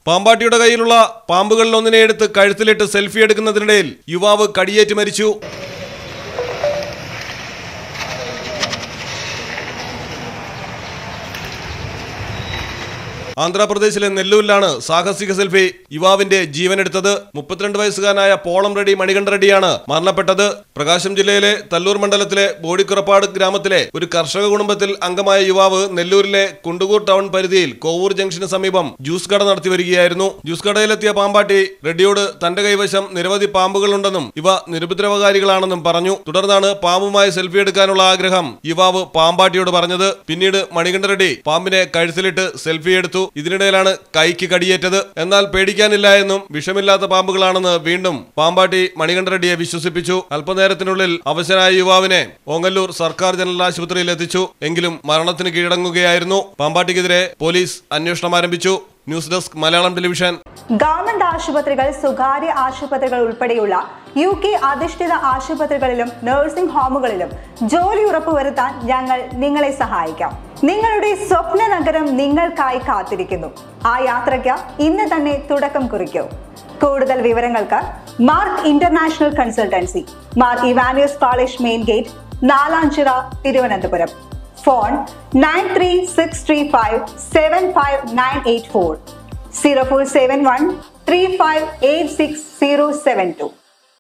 പാമ്പാട്ടിയുടെ കയ്യിലുള്ള പാമ്പുകളിൽ ഒന്നിനെ എടുത്ത് കഴുത്തിലിട്ട് സെൽഫി എടുക്കുന്നതിനിടയിൽ യുവാവ് കടിയേറ്റ് മരിച്ചു ആന്ധ്രാപ്രദേശിലെ നെല്ലൂരിലാണ് സാഹസിക സെൽഫി യുവാവിന്റെ ജീവനെടുത്തത് മുപ്പത്തിരണ്ട് വയസ്സുകാരനായ പോളം റെഡ്ഡി മണികണ്ഠ റെഡ്ഡിയാണ് മരണപ്പെട്ടത് പ്രകാശം ജില്ലയിലെ തല്ലൂർ മണ്ഡലത്തിലെ ബോഡിക്കുറപ്പാട് ഗ്രാമത്തിലെ ഒരു കർഷക കുടുംബത്തിൽ അംഗമായ യുവാവ് നെല്ലൂരിലെ കുണ്ടുകൂർ ടൗൺ പരിധിയിൽ കോവൂർ ജംഗ്ഷന് സമീപം ജ്യൂസ് കട നടത്തി വരികയായിരുന്നു ജ്യൂസ് കടയിലെത്തിയ പാമ്പാട്ടി റെഡ്ഡിയോട് തന്റെ കൈവശം നിരവധി പാമ്പുകളുണ്ടെന്നും ഇവ നിരുപദ്രവകാരികളാണെന്നും പറഞ്ഞു തുടർന്നാണ് പാമ്പുമായി സെൽഫി എടുക്കാനുള്ള ആഗ്രഹം യുവാവ് പാമ്പാട്ടിയോട് പറഞ്ഞത് പിന്നീട് മണികണ്ഠ റെഡ്ഡി പാമ്പിനെ കഴുത്തിലിട്ട് സെൽഫി എടുത്തു ഇതിനിടയിലാണ് കൈക്ക് കടിയേറ്റത് എന്നാൽ പേടിക്കാനില്ല എന്നും വിഷമില്ലാത്ത പാമ്പുകളാണെന്ന് വീണ്ടും പാമ്പാട്ടി മണികണ്ഠ റെഡ്ഡിയെ വിശ്വസിപ്പിച്ചു അല്പനേരത്തിനുള്ളിൽ അവശനായ യുവാവിനെ ഓങ്ങല്ലൂർ സർക്കാർ ജനറൽ ആശുപത്രിയിൽ എത്തിച്ചു എങ്കിലും മരണത്തിന് കീഴടങ്ങുകയായിരുന്നു പാമ്പാട്ടിക്കെതിരെ പോലീസ് അന്വേഷണം ആരംഭിച്ചു news desk Malayalam television government ആശുപത്രികൾ സ്വകാര്യ ആശുപത്രികൾ ഉൾപ്പെടെയുള്ള യു കെ അധിഷ്ഠിത ആശുപത്രികളിലും നഴ്സിംഗ് ഹോമുകളിലും ജോലി ഉറപ്പുവരുത്താൻ ഞങ്ങൾ നിങ്ങളെ സഹായിക്കാം നിങ്ങളുടെ സ്വപ്ന നഗരം നിങ്ങൾക്കായി കാത്തിരിക്കുന്നു ആ യാത്രയ്ക്ക് ഇന്ന് തന്നെ തുടക്കം കുറിക്കൂ കൂടുതൽ വിവരങ്ങൾക്ക് Mark international consultancy Mar Ivanios college main gate Nalanchira Thiruvananthapuram phone nine three six three five seven five nine eight four zero four seven one three five eight six zero seven to